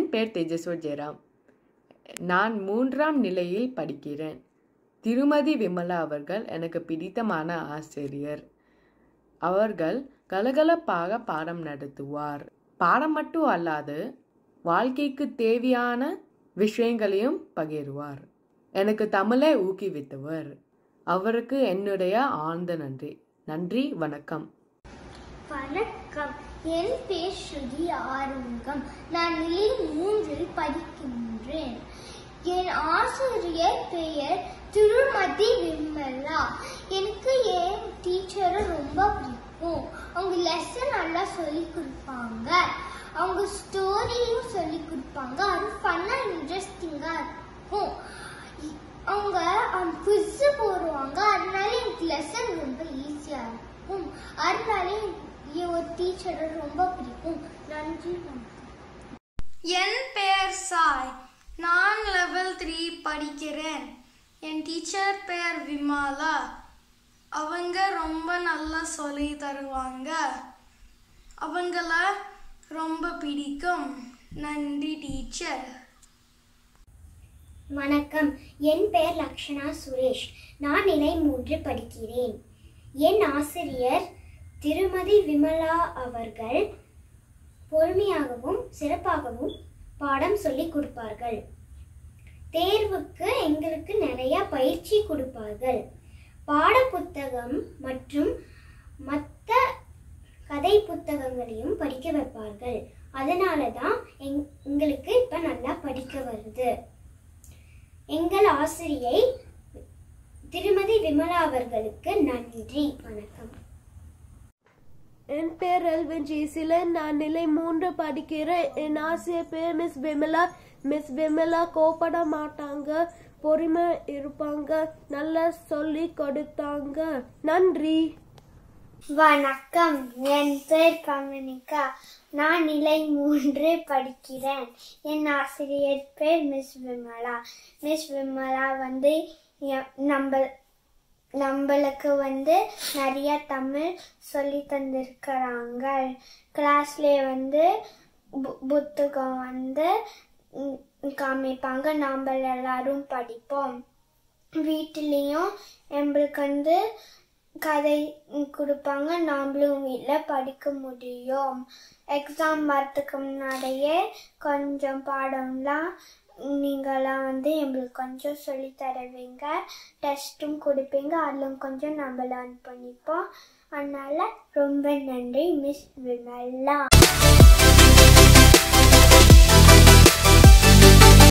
பேர் தேஜஸ்வர் ஜெயராம் நான் மூன்றாம் நிலையில் படிக்கிறேன் திருமதி விமலா அவர்கள் எனக்கு பிடித்தமான ஆசிரியர் அவர்கள் கலகலப்பாக பாடம் நடத்துவார் பாடம் மட்டும் அல்லாது வாழ்க்கைக்கு தேவையான விஷயங்களையும் பகிர்வார் எனக்கு தமிழை ஊக்குவித்தவர் அவருக்கு என்னுடைய ஆழ்ந்த நன்றி நன்றி வணக்கம் வணக்கம் என் பேர் ஸ்ருதி ஆறுமுகம் நான் நிலை மூன்றில் படிக்கின்றேன் என் ஆசிரியர் பெயர் திருமதி விமலா எனக்கு என் டீச்சரை ரொம்ப பிடிக்கும் அவங்க லெசன் நல்லா சொல்லி கொடுப்பாங்க அவங்க ஸ்டோரியும் சொல்லி கொடுப்பாங்க அது ஃபன்னாக இன்ட்ரெஸ்டிங்காக இருக்கும் அவங்க குவிஸ் போடுவாங்க அதனால எனக்கு லெசன் ரொம்ப ஈஸியா இருக்கும் அதனால என் ஒரு டீச்சரை ரொம்ப பிடிக்கும் நன்றி வணக்கம் என் பெயர் சாய் நான் லெவல் த்ரீ படிக்கிறேன் என் டீச்சர் பெயர் விமாலா அவங்க ரொம்ப நல்லா சொல்லி தருவாங்க அவங்கள ரொம்ப பிடிக்கும் நன்றி டீச்சர் வணக்கம் என் பெயர் லக்ஷனா சுரேஷ் நான் நிலை மூன்று படிக்கிறேன் என் ஆசிரியர் திருமதி விமலா அவர்கள் பொறுமையாகவும் சிறப்பாகவும் பாடம் சொல்லிக் கொடுப்பார்கள் தேர்வுக்கு எங்களுக்கு நிறைய பயிற்சி கொடுப்பார்கள் பாட புத்தகம் மற்றும் மற்ற கதை புத்தகங்களையும் படிக்க வைப்பார்கள் அதனால தான் எங் எங்களுக்கு இப்போ நல்லா படிக்க வருது எங்கள் ஆசிரியை திருமதி விமலா அவர்களுக்கு நன்றி வணக்கம் என் பேர் எல்வின் ஜெய்சிலன் நான் நிலை மூன்று படிக்கிறேன் என் ஆசிரியர் பேர் மிஸ் விமலா மிஸ் விமலா கோபப்பட மாட்டாங்க பொறுமை இருப்பாங்க நல்லா சொல்லி கொடுத்தாங்க நன்றி வணக்கம் என் பேர் கமனிகா நான் நிலை மூன்று படிக்கிறேன் என் ஆசிரியர் பேர் மிஸ் விமலா மிஸ் விமலா வந்து எ- நம்ம நம்மளுக்கு வந்து நிறைய தமிழ் சொல்லி தந்திருக்கிறாங்க கிளாஸ்ல வந்து பு- புத்தகம் வந்து ம், காமிப்பாங்க நாம் எல்லாரும் படிப்போம் வீட்டிலையும் எங்களுக்கு வந்து கதை கொடுப்பாங்க நாமளும் வீட்டில் படிக்க முடியும் எக்ஸாம் வரத்துக்கு முன்னாடியே கொஞ்சம் பாடம்லாம் நீங்களாம் வந்து எங்களுக்கு கொஞ்சம் சொல்லி தருவீங்க டெஸ்ட்டும் கொடுப்பீங்க அதிலும் கொஞ்சம் நம்ம லேர்ன் பண்ணிப்போம் அதனால ரொம்ப நன்றி மிஸ் விமலா